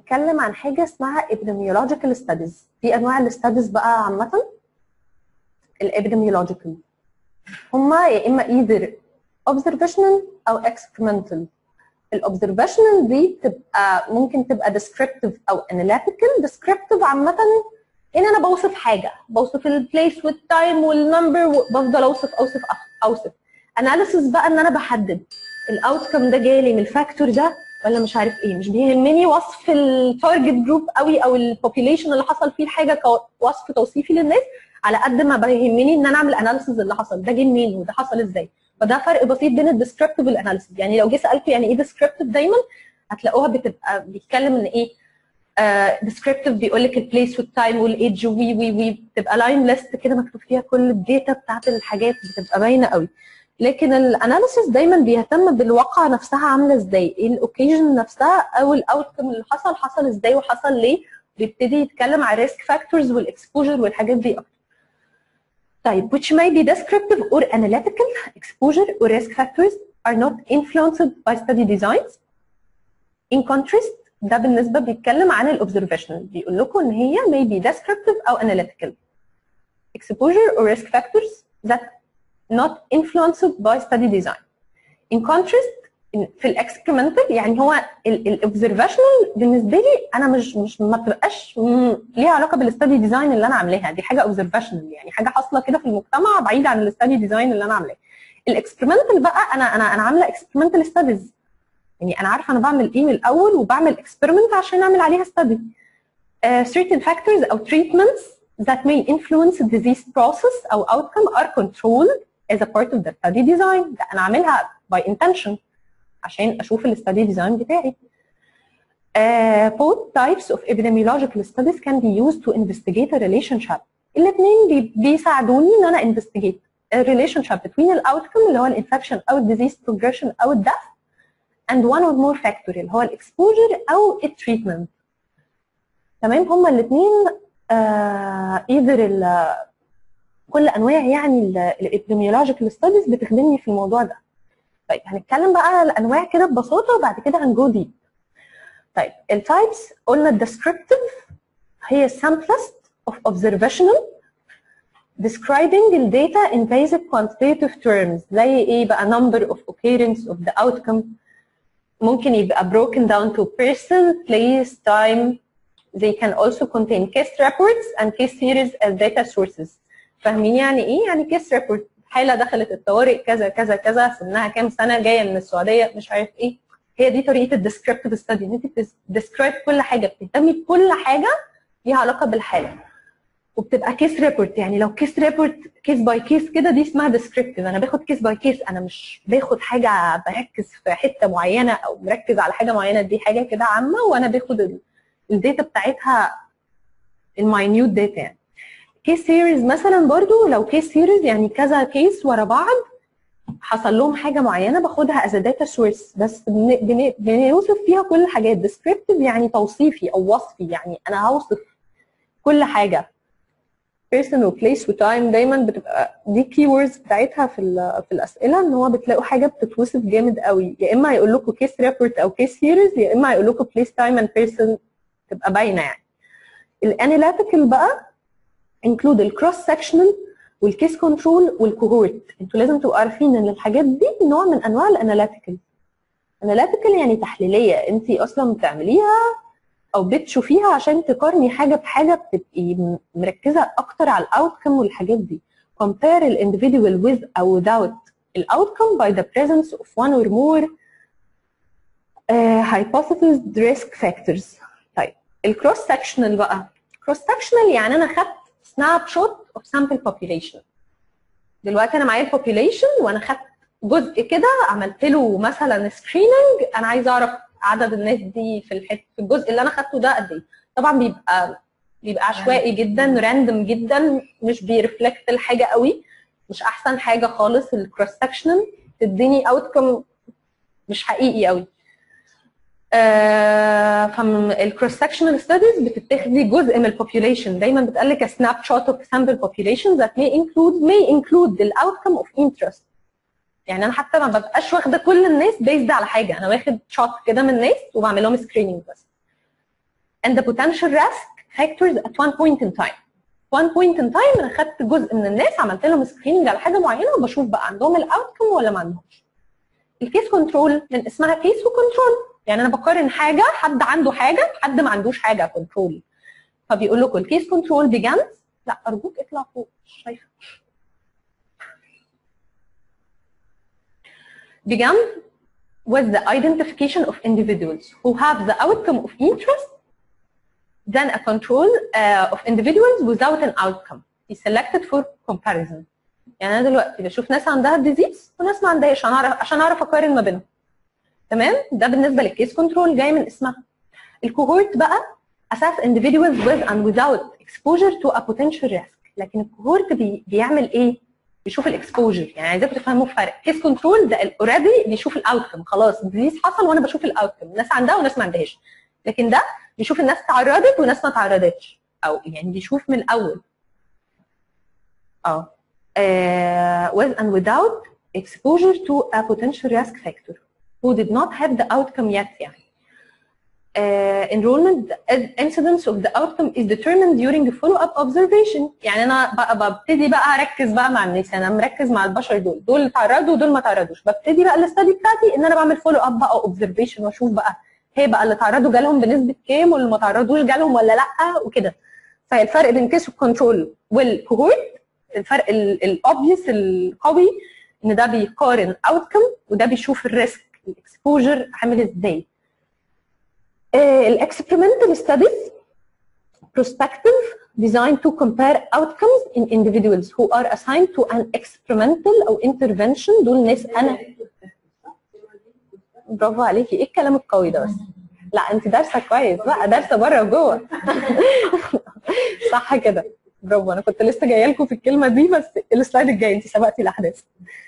هنتكلم عن حاجه اسمها epidemiological studies في انواع الاستاديز بقى عامه الابيديميولوجيكال هما يا اما either observational او experimental الاوبزرفيشنال دي بتبقى ممكن تبقى descriptive او analytical descriptive عامه ان انا بوصف حاجه بوصف البليس والتايم والنمبر وبفضل اوصف اوصف اوصف اناليسيس بقى ان انا بحدد الاوتكم ده جالي من الفاكتور ده ولا مش عارف ايه مش بيهمني وصف التارجت جروب قوي او البوبيليشن اللي حصل فيه الحاجه كوصف توصيفي للناس على قد ما بيهمني ان انا اعمل اناليسيس اللي حصل ده جه منين وده حصل ازاي فده فرق بسيط بين الديسكريبتيف والاناليسيس يعني لو جه سالته يعني ايه ديسكريبتيف دايما هتلاقوها بتبقى بيتكلم ان ايه ديسكريبتيف بيقول لك البليس والتايم والايدج وي وي وي بتبقى لاين ليست كده مكتوب فيها كل الداتا بتاعت الحاجات بتبقى باينه قوي لكن الاناليسيس دايما بيهتم بالواقع نفسها عامله ازاي ايه الاوكيجن نفسها او الاوتكم اللي حصل حصل ازاي وحصل ليه بيبتدي يتكلم على الريسك فاكتورز والاكسبوجر والحاجات دي اكتر طيب which may be descriptive or analytical exposure or risk factors are not influenced by study designs in contrast ده بالنسبه بيتكلم عن الاوبزرفيشنال بيقول لكم ان هي may be descriptive او analytical exposure or risk factors that not influenced by study design in contrast في الاكسبيرمنتال يعني هو الاوبزرفيشنال بالنسبه لي انا مش مش ما بتبقاش ليها علاقه بالاستدي ديزاين اللي انا عاملاها دي حاجه اوبزرفيشنال يعني حاجه حاصله كده في المجتمع بعيد عن الاستدي ديزاين اللي انا عاملاه الاكسبيرمنتال بقى انا انا انا عامله اكسبيرمنتال ستاديز يعني انا عارفه انا بعمل ايه من الاول وبعمل اكسبيرمنت عشان اعمل عليها ستادي uh, certain factors او treatments that may influence the disease process او outcome are controlled as a part of the study design ده انا عاملها by intention عشان اشوف الاستدي ديزاين بتاعي. Uh, both types of epidemiological studies can be used to investigate a relationship. الاثنين بي بيساعدوني ان انا investigate a relationship between الاوتكم اللي هو الانفكشن او الديزيز progression او الديث and one or more factor اللي هو الاكسبوجر او التريتمنت. تمام هما الاثنين uh, either ال كل انواع يعني الابيديميولوجيكال ستاديز بتخدمني في الموضوع ده. طيب هنتكلم بقى على الانواع كده ببساطه وبعد كده هنجو ديب. طيب التايبس قلنا الديسكريبتيف هي simplest of observational describing the data in basic quantitative terms زي ايه بقى number of occurrence of the outcome ممكن يبقى broken down to person, place, time. They can also contain case reports and case series as data sources. فاهمين يعني ايه؟ يعني case report حاله دخلت الطوارئ كذا كذا كذا سنها كام سنه جايه من السعوديه مش عارف ايه هي دي طريقه الديسكريبتيف ستادي ان انت بتديسكرايب كل حاجه بتهتمي بكل حاجه ليها علاقه بالحاله وبتبقى كيس ريبورت يعني لو كيس ريبورت كيس باي كيس كده دي اسمها ديسكريبتيف انا باخد كيس باي كيس انا مش باخد حاجه بركز في حته معينه او مركز على حاجه معينه دي حاجه كده عامه وانا باخد الداتا بتاعتها الماينيوت داتا يعني كيس سيريز مثلا برضو لو كيس سيريز يعني كذا كيس ورا بعض حصل لهم حاجه معينه باخدها از داتا سورس بس بنوصف فيها كل الحاجات ديسكريبتيف يعني توصيفي او وصفي يعني انا هوصف كل حاجه person وبليس وتايم دايما بتبقى دي كي ووردز بتاعتها في في الاسئله ان هو بتلاقوا حاجه بتتوصف جامد قوي يا اما هيقول لكم كيس ريبورت او كيس سيريز يا اما هيقول لكم بليس تايم اند بيرسون تبقى باينه يعني الاناليتيكال بقى include الكروس سكشنال والكيس كنترول والكوهورت انتوا لازم تبقوا عارفين ان الحاجات دي نوع من انواع الاناليتيكال اناليتيكال يعني تحليليه انت اصلا بتعمليها او بتشوفيها عشان تقارني حاجه بحاجه بتبقي مركزه اكتر على الاوتكم والحاجات دي compare the individual with or without the outcome by the presence of one or more uh, hypothesized risk factors طيب الكروس سكشنال بقى كروس سكشنال يعني انا خدت سناب شوت اوف سامبل population دلوقتي انا معايا البوبيليشن وانا خدت جزء كده عملت له مثلا سكريننج انا عايزه اعرف عدد الناس دي في الحته في الجزء اللي انا خدته ده قد ايه طبعا بيبقى بيبقى عشوائي جدا راندوم جدا مش بيرفلكت الحاجه قوي مش احسن حاجه خالص الكروس سكشنال تديني اوتكم مش حقيقي قوي آه فالكروس سكشنال ستاديز بتتاخدي جزء من البوبيوليشن دايما بتقال لك سناب شوت اوف سامبل population that may include may include the outcome of interest يعني انا حتى ما ببقاش واخده كل الناس بيزد على حاجه انا واخد شوت كده من الناس وبعمل لهم سكريننج بس and the potential risk factors at one point in time one point in time انا خدت جزء من الناس عملت لهم سكريننج على حاجه معينه وبشوف بقى عندهم الاوتكم ولا ما عندهمش الكيس كنترول من اسمها كيس وكنترول يعني انا بقارن حاجه حد عنده حاجه حد ما عندوش حاجه كنترول فبيقول لكم الكيس كنترول بيجانز لا ارجوك اطلع فوق مش شايفه began with the identification of individuals who have the outcome of interest then a control uh, of individuals without an outcome is selected for comparison يعني انا دلوقتي بشوف ناس عندها الديزيز وناس ما عندهاش عشان اعرف عشان اعرف اقارن ما بينهم تمام ده بالنسبه للكيس كنترول جاي من اسمها الكوهورت بقى assess individuals with and without exposure to a potential risk لكن الكوهورت بي بيعمل ايه؟ بيشوف الاكسبوجر يعني عايزاكم تفهموا الفرق كيس كنترول ده اوريدي بيشوف الاوتكم خلاص الديزيز حصل وانا بشوف الاوتكم ناس عندها وناس ما عندهاش لكن ده بيشوف الناس تعرضت وناس ما تعرضتش او يعني بيشوف من الاول اه uh, with and without exposure to a potential risk factor who did not have the outcome yet يعني uh, enrollment incidence of the outcome is determined during the follow-up observation يعني انا بقى ببتدي بقى اركز بقى مع الناس انا مركز مع البشر دول دول اللي تعرضوا ودول ما تعرضوش ببتدي بقى الاستادي بتاعتي ان انا بعمل فولو اب بقى اوبزرفيشن واشوف بقى هي بقى اللي تعرضوا جالهم بنسبه كام واللي ما تعرضوش جالهم ولا لا وكده فالفرق بين كيس كنترول والكوهورت الفرق الاوبفيس القوي ان ده بيقارن اوتكم وده بيشوف الريسك الاكسبوجر عامل ازاي الاكسبيرمنتال ستاديز prospective designed to compare outcomes in individuals who are assigned to an experimental او intervention دول ناس انا برافو عليكي ايه الكلام القوي ده بس لا انت دارسه كويس بقى دارسه بره وجوه صح كده برافو انا كنت لسه جايه لكم في الكلمه دي بس السلايد الجاي انت سبقتي الاحداث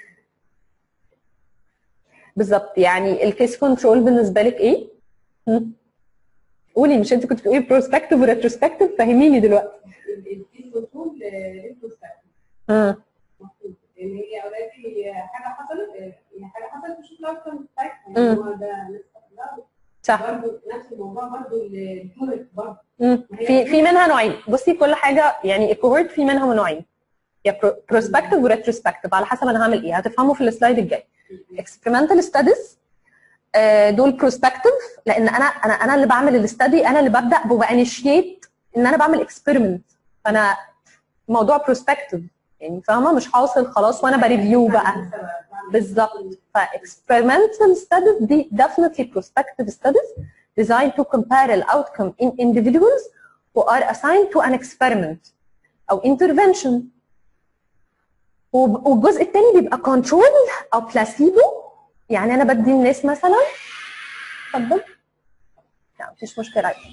بالظبط يعني الكيس كنترول بالنسبه لك ايه؟ هم؟ قولي مش انت كنت بتقولي بروسبكتيف وريتروسبكتيف فهميني دلوقتي الكيس كنترول ريتروسبكتيف اه المفروض ان هي اوريدي حاجه حصلت يعني حاجه حصلت تشوف الاوتكم بتاعتها مم. يعني هو ده نفس- صح برضه نفس الموضوع برضه الكورت برضه مم. في في منها نوعين بصي كل حاجه يعني الكوهورت في منها نوعين يا بروسبكتيف وريتروسبكتيف على حسب انا هعمل ايه هتفهموا في السلايد الجاي اكسبيرمنتال ستاديز دول بروسبكتيف لان انا انا انا اللي بعمل الاستادي انا اللي ببدا وبانيشيت ان انا بعمل اكسبيرمنت فانا موضوع بروسبكتيف يعني فاهمه مش حاصل خلاص وانا بريفيو بقى بالظبط ف experimental studies دي definitely prospective studies designed to compare the outcome in individuals who are assigned to an experiment او intervention وب- والجزء الثاني بيبقى control او placebo يعني انا بدي الناس مثلا اتفضل لا مفيش مشكله عادي.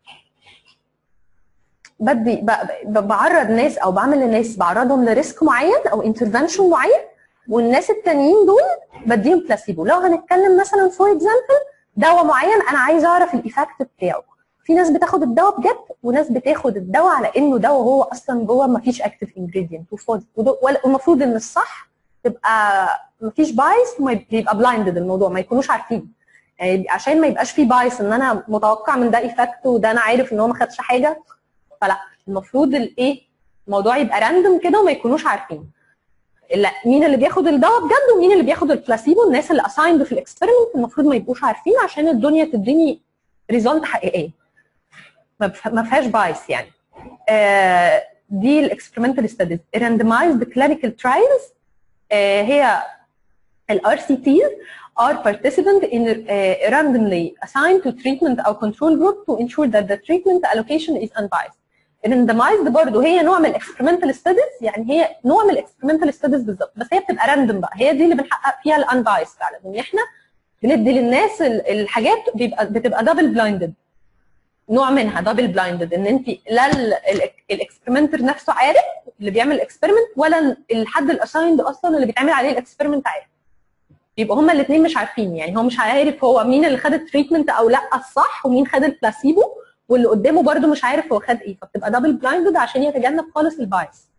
بدي ب- ب- بعرض ناس او بعمل لناس بعرضهم لريسك معين او انترفنشن معين والناس التانيين دول بديهم بلاسيبو لو هنتكلم مثلا فور اكزامبل دواء معين انا عايزه اعرف الايفكت بتاعه في ناس بتاخد الدواء بجد وناس بتاخد الدواء على انه دواء هو اصلا جوه ما فيش اكتف انجريدينت وفاضي وده- والمفروض ان الصح تبقى ما فيش بايس ويبقى بلايندد الموضوع ما يكونوش عارفين يعني عشان ما يبقاش في بايس ان انا متوقع من ده ايفكت وده انا عارف ان هو ما خدش حاجه فلا المفروض الايه الموضوع يبقى راندوم كده وما يكونوش عارفين لا مين اللي بياخد الدواء بجد ومين اللي بياخد البلاسيبو الناس اللي اسايند في الاكسبيرمنت المفروض ما يبقوش عارفين عشان الدنيا تديني ريزولت حقيقيه ما بف- ما فيهاش بايس يعني آه دي الاكسبيرمنتال ستاديز randomized clinical trials آه هي الار سي تيز are participant in uh, randomly assigned to treatment او control group to ensure that the treatment allocation is unbiased. randomized برضه هي نوع من الاكسبيرمنتال ستاديز يعني هي نوع من الاكسبيرمنتال ستاديز بالظبط بس هي بتبقى راندوم بقى هي دي اللي بنحقق فيها الانبايس فعلا ان احنا بندي للناس ال- الحاجات بيبقى بتبقى دبل بلايندد نوع منها دبل بلايندد ان انت لا الاكسبيرمنتر نفسه عارف اللي بيعمل الاكسبيرمنت ولا الحد الاسايند اصلا اللي بيتعمل عليه الاكسبيرمنت عارف يبقى هما الاثنين مش عارفين يعني هو مش عارف هو مين اللي خد التريتمنت او لا الصح ومين خد البلاسيبو واللي قدامه برده مش عارف هو خد ايه فبتبقى دبل بلايندد عشان يتجنب خالص البايس